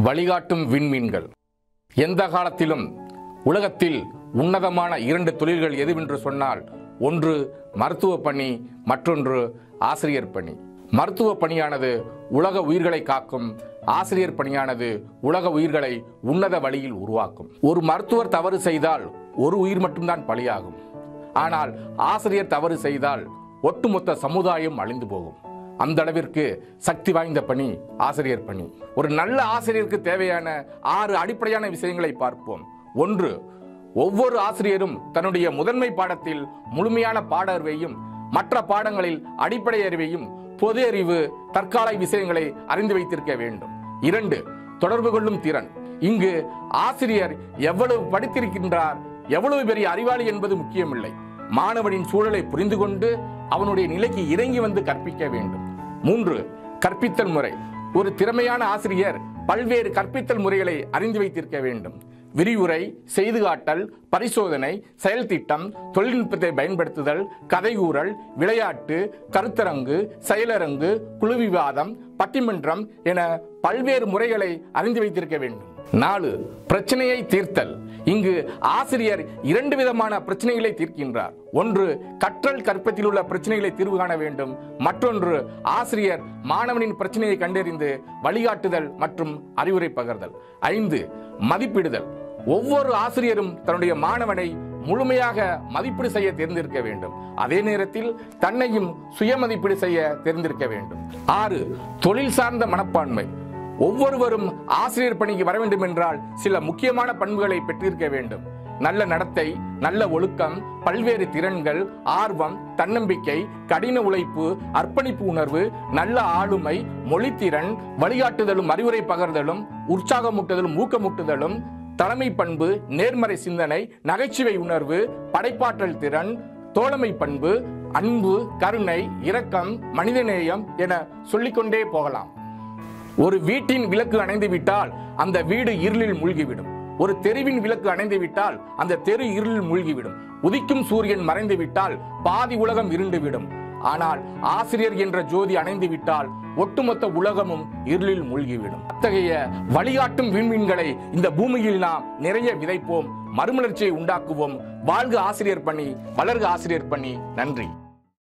வழிகாட்டும் விண்மீன்கள் எந்த காலத்திலும் உலகத்தில் உன்னதமான இரண்டு தொழில்கள் எதுவென்று சொன்னால் ஒன்று மருத்துவ பணி மற்றொன்று ஆசிரியர் பணி மருத்துவ பணியானது உலக உயிர்களை காக்கும் ஆசிரியர் பணியானது உலக உயிர்களை உன்னத வழியில் உருவாக்கும் ஒரு மருத்துவர் தவறு செய்தால் ஒரு உயிர் மட்டும்தான் பலியாகும் ஆனால் ஆசிரியர் தவறு செய்தால் ஒட்டுமொத்த சமுதாயம் அழிந்து போகும் அந்த அளவிற்கு சக்தி வாய்ந்த பணி ஆசிரியர் பணி ஒரு நல்ல ஆசிரியருக்கு தேவையான ஆறு அடிப்படையான விஷயங்களை பார்ப்போம் ஒன்று ஒவ்வொரு ஆசிரியரும் தன்னுடைய முதன்மை பாடத்தில் முழுமையான பாட அறிவையும் மற்ற பாடங்களில் அடிப்படை அறிவையும் பொது அறிவு தற்கால விஷயங்களை அறிந்து வைத்திருக்க வேண்டும் இரண்டு தொடர்பு கொள்ளும் திறன் இங்கு ஆசிரியர் எவ்வளவு படித்திருக்கின்றார் எவ்வளவு பெரிய அறிவாளி என்பது முக்கியமில்லை மாணவனின் சூழலை புரிந்து கொண்டு அவனுடைய நிலைக்கு இறங்கி வந்து கற்பிக்க வேண்டும் மூன்று கற்பித்தல் முறை ஒரு திறமையான ஆசிரியர் பல்வேறு கற்பித்தல் முறைகளை அறிந்து வைத்திருக்க வேண்டும் விரிவுரை செய்து காட்டல் பரிசோதனை செயல் திட்டம் தொழில்நுட்பத்தை பயன்படுத்துதல் கதைகூறல் விளையாட்டு கருத்தரங்கு செயலரங்கு குழு விவாதம் பட்டிமன்றம் என பல்வேறு முறைகளை அறிந்து வைத்திருக்க வேண்டும் நாலு பிரச்சனையை தீர்த்தல் இங்கு ஆசிரியர் இரண்டு விதமான பிரச்சனைகளை தீர்க்கின்றார் ஒன்று கற்றல் கற்பத்தில் உள்ள பிரச்சனைகளை தீர்வு காண வேண்டும் மற்றொன்று ஆசிரியர் மாணவனின் பிரச்சனையை கண்டறிந்து வழிகாட்டுதல் மற்றும் அறிவுரை பகர்தல் ஐந்து மதிப்பிடுதல் ஒவ்வொரு ஆசிரியரும் தன்னுடைய மாணவனை முழுமையாக மதிப்பீடு செய்ய தெரிந்திருக்க வேண்டும் அதே நேரத்தில் தன்னையும் சுய மதிப்பீடு செய்ய தெரிந்திருக்க வேண்டும் ஆறு தொழில் சார்ந்த மனப்பான்மை ஒவ்வொருவரும் ஆசிரியர் பணிக்கு வர வேண்டும் என்றால் சில முக்கியமான பண்புகளை பெற்றிருக்க வேண்டும் நல்ல நடத்தை நல்ல ஒழுக்கம் பல்வேறு திறன்கள் ஆர்வம் தன்னம்பிக்கை கடின உழைப்பு அர்ப்பணிப்பு உணர்வு நல்ல ஆளுமை மொழித்திறன் வழிகாட்டுதலும் அறிவுரை பகர்தலும் உற்சாகமூட்டுதலும் ஊக்கமூட்டுதலும் தலைமை பண்பு நேர்மறை சிந்தனை நகைச்சுவை உணர்வு படைப்பாற்றல் திறன் தோழமை பண்பு அன்பு கருணை இரக்கம் மனிதநேயம் என சொல்லிக்கொண்டே போகலாம் ஒரு வீட்டின் விளக்கு அணைந்து விட்டால் அந்த வீடு இருளில் மூழ்கிவிடும் ஒரு தெருவின் விளக்கு அணைந்து விட்டால் அந்த தெரு இருளில் மூழ்கிவிடும் உதிக்கும் சூரியன் மறைந்து விட்டால் பாதி உலகம் இருண்டுவிடும் ஆனால் ஆசிரியர் என்ற ஜோதி அணைந்து விட்டால் ஒட்டுமொத்த உலகமும் இருளில் மூழ்கிவிடும் அத்தகைய வழிகாட்டும் விண்மீன்களை இந்த பூமியில் நாம் நிறைய விதைப்போம் மறுமலர்ச்சியை உண்டாக்குவோம் வாழ்க ஆசிரியர் பணி வளர்க ஆசிரியர் பணி நன்றி